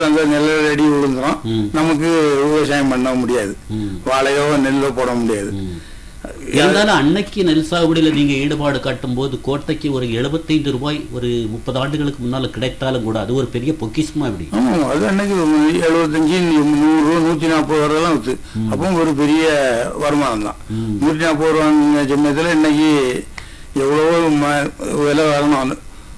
அந்த நெல் அடி விழுந்துரும் ம். நமக்கு விவசாயம் பண்ண முடியாது ம். வாழையோ நெல்லோ போட முடியாது ம். இருந்தாலும் அன்னைக்கு நெல் சாகுபடியில நீங்க ஈடுபாடு காட்டும் போது கோட்டைக்கு ஒரு 75 ரூபாய் ஒரு முப்பது ஆண்டுகளுக்கு முன்னால கிடைத்தாலும் கூட அது ஒரு பெரிய பொக்கிஷமா இப்படி ஆமா அது அன்னைக்கு எழுபத்தஞ்சு நூறு நூத்தி நாற்பது வரலாம் வித்து அப்போ ஒரு பெரிய வருமானம் தான் ம். நூத்தி நாற்பது ரூபா சமயத்துல இன்னைக்கு எவ்வளவோ ம- விலை வரணும்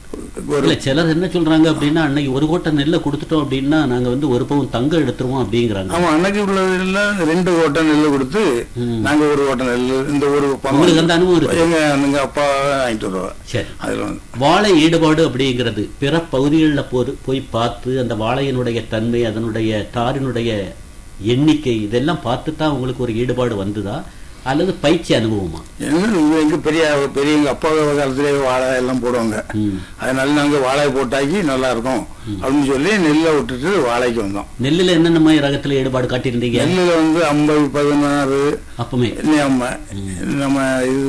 ஒரு இல்ல சிலர் என்ன சொல்றாங்க அப்படின்னா அன்னைக்கு ஒரு கோட்டை நெல்லை கொடுத்துட்டோம் அப்படின்னா நாங்க வந்து ஒரு பவுன் தங்கம் எடுத்துருவோம் அப்படிங்கிறாங்க ஆமா அன்னைக்கு உள்ளதுல ரெண்டு கோட்டை நெல் கொடுத்து ம். நாங்க ஒரு கோட்டை நெல் இந்த ஒரு பணம் உங்களுக்கு அந்த அனுபவம் இருக்கு எங்க எங்க அப்பா வாங்கிட்டு வருவா சரி அதுல வந்து வாழை ஈடுபாடு அப்படிங்கிறது பிற பகுதிகளில் போய் போய் பார்த்து அந்த வாழையினுடைய தன்மை அதனுடைய தாரினுடைய எண்ணிக்கை இதெல்லாம் பார்த்து தான் உங்களுக்கு ஒரு ஈடுபாடு வந்துதா அல்லது பயிற்சி அனுபவமா எங்க எங்க பெரிய பெரிய எங்க அப்பா காலத்திலே வாழை எல்லாம் போடுவாங்க ம். அதனால நாங்க வாழை போட்டாக்கி நல்லா இருக்கும் அப்படின்னு சொல்லி நெல்லை விட்டுட்டு வாழைக்கு வந்தோம் நெல்லில் என்னென்ன மாதிரி ரகத்துல ஈடுபாடு காட்டியிருந்தீங்க நெல்லுல வந்து ஐம்பது பதினாறு அப்பமே நம்ம நம்ம இது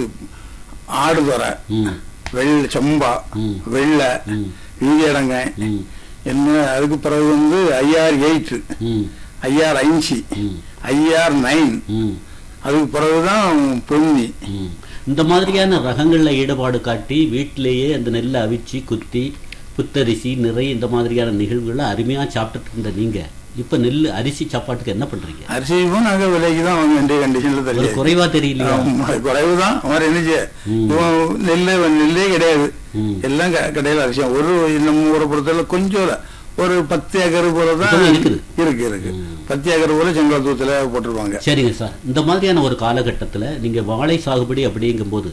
ஆடுதுறை ம் வெள்ளை சம்பா ம். வெள்ளை ம். வீதியடங்க ம் என்ன அதுக்கு பிறகு வந்து ஐஆர் எயிட் ம் ஐஆர் ஐஞ்சி ம் ஐஆர் நைன் ம் அதுக்கு பிறகுதான் பொன்னி ம். இந்த மாதிரியான ரகங்கள்ல ஈடுபாடு காட்டி வீட்டிலேயே அந்த நெல்லை அவிச்சு குத்தி புத்தரிசி நிறை இந்த மாதிரியான நிகழ்வுகளை அருமையா சாப்பிட்டுட்டு இருந்த நீங்க இப்ப நெல் அரிசி சாப்பாட்டுக்கு என்ன பண்றீங்க அரிசியும் நாங்க விலைக்கு தான் வாங்க வேண்டிய கண்டிஷன்ல ஒரு தள்ளி குறைவா தெரியலையா குறைவுதான் அவர் என்ன செய்ய இவன் நெல்லே நெல்லே கிடையாது ம். எல்லாம் க- கடையில அரிசியம் ஒரு நம்ம ஊரை பொறுத்தவரை கொஞ்சம் ஒரு பத்து ஏக்கர் போல தான் இப்பவும் இருக்குது. இருக்கு இருக்கு பத்து ஏக்கர் போல செங்கல்தூத்துல போட்டிருப்பாங்க சரிங்க சார் இந்த மாதிரியான ஒரு காலகட்டத்துல நீங்க வாழை சாகுபடி அப்படிங்கும்போது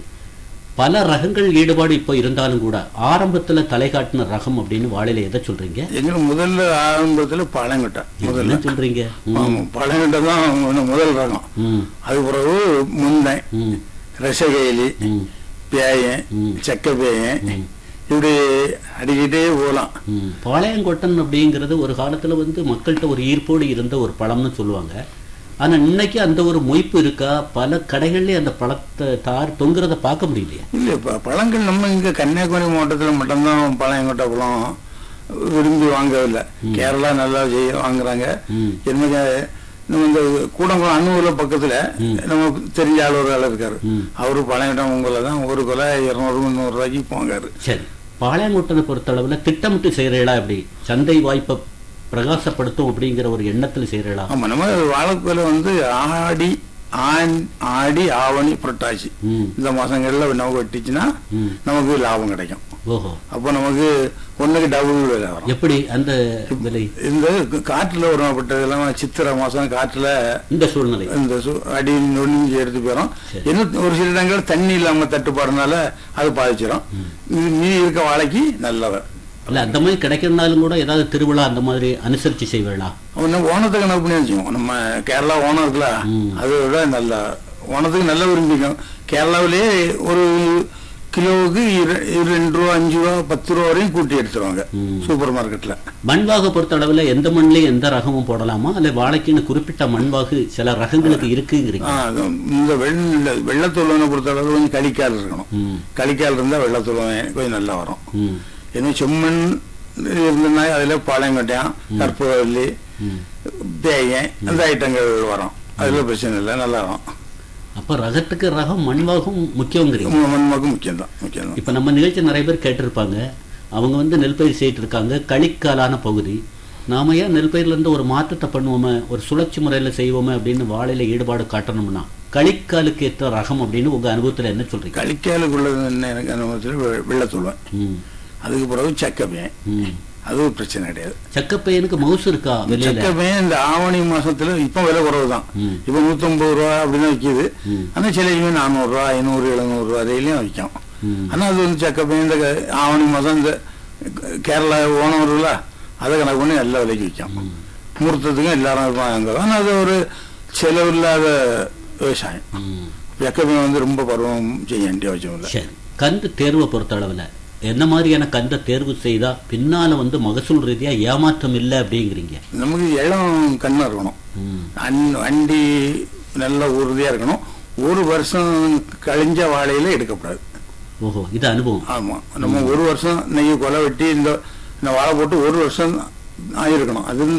பல ரகங்கள் ஈடுபாடு இப்போ இருந்தாலும் கூட ஆரம்பத்துல தலை காட்டின ரகம் அப்படின்னு வாழையில எதை சொல்றீங்க எங்க முதல்ல ஆரம்பத்துல பழங்கொட்டை முதல்ல என்ன சொல்றீங்க ம், ஆமா, பழங்கொட்டை தான் முதல் ரகம் ம், அது பிறகு முந்தை ம், ரசகைலி ம், பேயன் ம். செக்க பேயன் ம். இப்படி அடிக்கிட்டே போகலாம் ம். பாளையங்கொட்டன் அப்படிங்கிறது ஒரு காலத்துல வந்து மக்கள்கிட்ட ஒரு ஈர்ப்போடு இருந்த ஒரு பழம்னு சொல்லுவாங்க ஆனா இன்னைக்கு அந்த ஒரு மொய்ப்பு இருக்கா பல கடைகள்லயே அந்த பழத்தை தார் தொங்குறத பார்க்க முடியலையே இல்ல இப்ப பழங்கள் நம்ம இங்க கன்னியாகுமரி மாவட்டத்துல மட்டும்தான் பழங்கொட்டை பழம் விரும்பி வாங்கவில்லை கேரளா நல்லா செய்ய வாங்குறாங்க ம். என்ன நம்ம இந்த கூடங்குளம் அன்னூர்ல பக்கத்துல நம்ம தெரிஞ்ச ஆள் ஒரு ஆள் இருக்காரு ம். அவரு பழங்கிட்ட உங்களை தான் ஒரு கொலை இருநூறு முந்நூறு ரூபாய்க்கு போங்காரு சரி பாளையங்கோட்டனை பொறுத்தளவுல திட்டமிட்டு செய்யறீங்களா இப்படி சந்தை வாய்ப்பை பிரகாசப்படுத்தும் அப்படிங்கிற ஒரு எண்ணத்துல செய்யறீங்களா ஆமா நம்ம வாழைப்பழம் வந்து ஆடி ஆண் ஆடி ஆவணி புரட்டாசி ம் இந்த மாசங்கள்ல நமக்கு வெட்டிச்சுன்னா ம் நமக்கு லாபம் கிடைக்கும் ஓஹோ அப்போ நமக்கு ஒண்ணுக்கு டபுள் விலை வரும் எப்படி அந்த விலை இந்த காற்றுல உருவப்பட்டதெல்லாம் சித்திரை மாசம் காற்றுல இந்த சூழ்நிலை இந்த சு- அடி நொடிஞ்சு எடுத்து போயிடும் சரி. இன்னும் ஒரு சில இடங்கள் தண்ணி இல்லாம தட்டுப்பாடுனால அது பாதிச்சிடும் இது மீதி இருக்க வாழைக்கு நல்லவர் இல்ல அந்த மாதிரி கிடைக்கிறதுனாலும் கூட ஏதாவது திருவிழா அந்த மாதிரி அனுசரிச்சு செய்வீங்களா அவன் ஓணத்துக்கு கணக்கு பண்ணி வச்சுக்கோம் நம்ம கேரளா ஓணம் இருக்குல்ல ம். அதை விட நல்ல ஓணத்துக்கு நல்ல விரும்பிக்கும் கேரளாவிலேயே ஒரு கிலோவுக்கு இர- இரு- ரெண்டு ரூபா அஞ்சு ரூபா பத்து ரூபா வரையும் கூட்டி எடுத்துருவாங்க ம். சூப்பர் மார்க்கெட்ல மண்வாகு பொறுத்தளவுல எந்த மண்லயும் எந்த ரகமும் போடலாமா இல்ல வாழைக்குன்னு குறிப்பிட்ட மண்வாகு சில ரகங்களுக்கு இருக்குங்கிறீங்க ஆ, அது இந்த வெள்ள வெள்ளத்தூளனை பொறுத்தளவு கொஞ்சம் கலிக்கால் இருக்கணும் ம் கலிக்கால் இருந்தா வெள்ளத்தூளம் கொஞ்சம் நல்லா வரும் ம் இன்னும் செம்மண் இருந்ததுன்னா அதுல பாளையங்கொட்டையம் கற்பூரவல்லி ம் தேயன் அந்த ஐட்டங்கள் வரும் அதுல பிரச்சனை இல்லை நல்லா வரும் அப்ப ரகத்துக்கு ரகம் மண்வாகும் முக்கியங்கிறீங்க மண்மக்கு முக்கியம் தான் முக்கியம் தான் இப்ப நம்ம நிகழ்ச்சி நிறைய பேர் கேட்டிருப்பாங்க அவங்க வந்து நெல் பயிர் செய்யிட்டு இருக்காங்க களிக்காலான பகுதி நாம ஏன் நெல் பயிர்ல இருந்து ஒரு மாற்றத்தை பண்ணுவோமே ஒரு சுழற்சி முறையில செய்வோமே அப்படின்னு வாழையில ஈடுபாடு காட்டணும்னா களிக்காலுக்கு ஏற்ற ரகம் அப்படின்னு உங்க அனுபவத்துல என்ன சொல்றீங்க கலிக்காலுக்குள்ளது என்ன எனக்கு அனுபவத்தில் வெள்ளத்தூளம் ம் அதுக்கு பிறகு சக்கப்பையன் ம் அது ஒரு பிரச்சனை கிடையாது சக்கப்பையனுக்கு மவுசு இருக்கா வெளியில சக்கப்பையன் இந்த ஆவணி மாசத்துல இப்ப விலை குறைவு தான் ம். இப்ப நூத்தம்பது ரூபா அப்படின்னு விற்கிது ம். ஆனா சிலையுமே நானூறு ரூபா ஐநூறு எழுநூறு ரூபா வரையிலையும் விற்கும் ம். ஆனா அது வந்து சக்கப்பையன் இந்த க- ஆவணி மாசம் இந்த க- கேரளா ஓணம் வரும்ல அதை கணக்கு பண்ணி எல்லா விலைக்கு விற்கும் முகூர்த்தத்துக்கும் எல்லாரும் இருப்பாங்க ஆனா அது ஒரு செலவு இல்லாத விவசாயம் ம். வெக்கமே வந்து ரொம்ப பருவம் செய்ய வேண்டிய அவசியம் இல்லை சரி கந்து தேர்வை பொறுத்தளவுல என்ன மாதிரியான கந்தை தேர்வு செய்தா பின்னால வந்து மகசூல் ரீதியா ஏமாற்றம் இல்லை அப்படிங்கிறீங்க நமக்கு இளம் கண்ணு இருக்கணும் ம் அன்- வண்டி நல்ல உறுதியா இருக்கணும் ஒரு வருஷம் கழிஞ்ச வாழையில எடுக்கக்கூடாது ஓஹோ இது அனுபவம் ஆமா நம்ம ஒரு வருஷம் நெய் கொலை வெட்டி இந்த இந்த வாழை போட்டு ஒரு வருஷம் ஆயிருக்கணும் அது